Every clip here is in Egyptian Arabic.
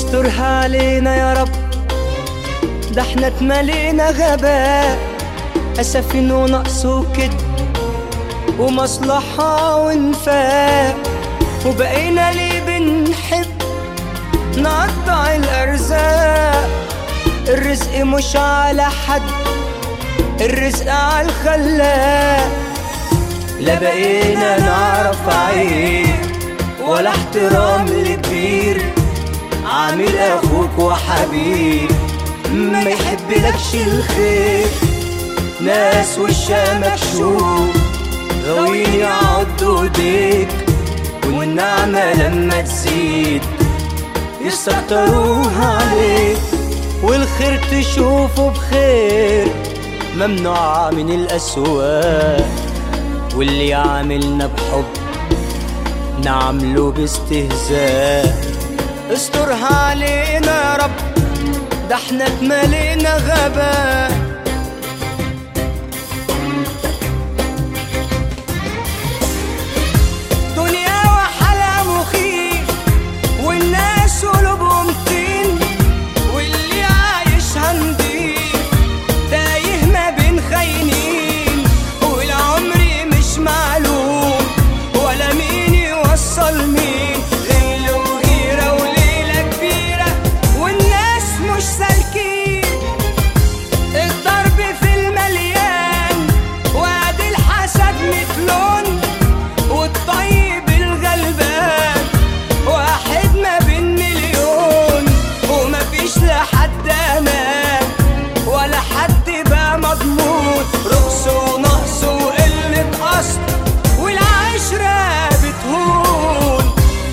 استرها علينا يا رب ده احنا اتملينا غباء أسفين ونقص وكد ومصلحة وانفاق وبقينا ليه بنحب نقطع الأرزاق الرزق مش على حد الرزق على الخلاق لا بقينا نعرف عيب ولا احترام لكبير عامل اخوك وحبيب ما يحبلكش الخير ناس وشها مكشوف غاويين يعضوا ايديك والنعمة لما تزيد يستكتروها عليك والخير تشوفه بخير ممنوع من الأسواق واللي عاملنا بحب نعمله باستهزاء استرها علينا يا رب ده احنا اتملينا غباء دنيا وحالها مخيف والناس قلوبهم طين واللي عايشها نضيف تايه ما بين خاينين والعمر مش معلوم ولا مين يوصل مين غل وغيرة وليلة كبيرة والناس مش سالكين الضرب في المليان وادي الحسد مثلون والطيب الغلبان واحد ما بين مليون ومفيش لحد امان ولا حد بقى مضمون رقص ونقص وقلة اصل والعشرة بتهون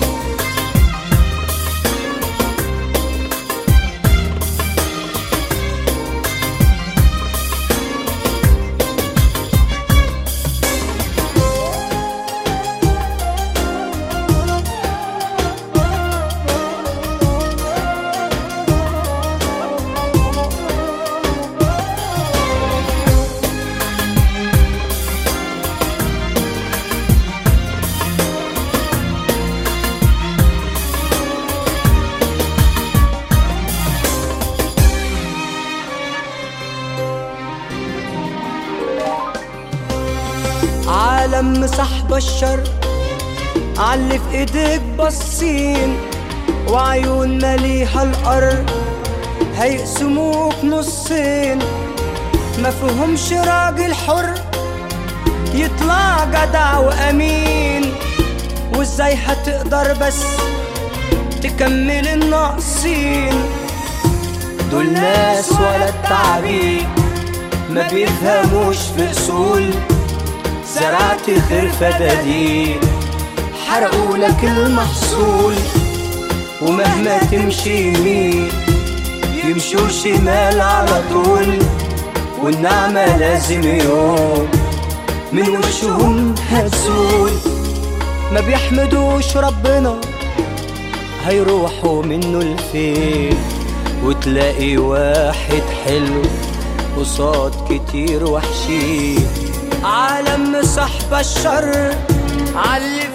عالم صاحب الشر علي في ايديك بصين وعيون مليها الارض هيقسموك نصين ما فيهمش راجل حر يطلع جدع وامين وازاي هتقدر بس تكمل الناقصين دول ناس ولا التعبير ما بيفهموش في اصول زرعت خير فدادين حرقوا لك المحصول ومهما تمشي يمين يمشوا شمال على طول والنعمة لازم يوم من وشهم هتزول ما بيحمدوش ربنا هيروحوا منه لفين وتلاقي واحد حلو قصاد كتير وحشين عالم صاحب الشر علي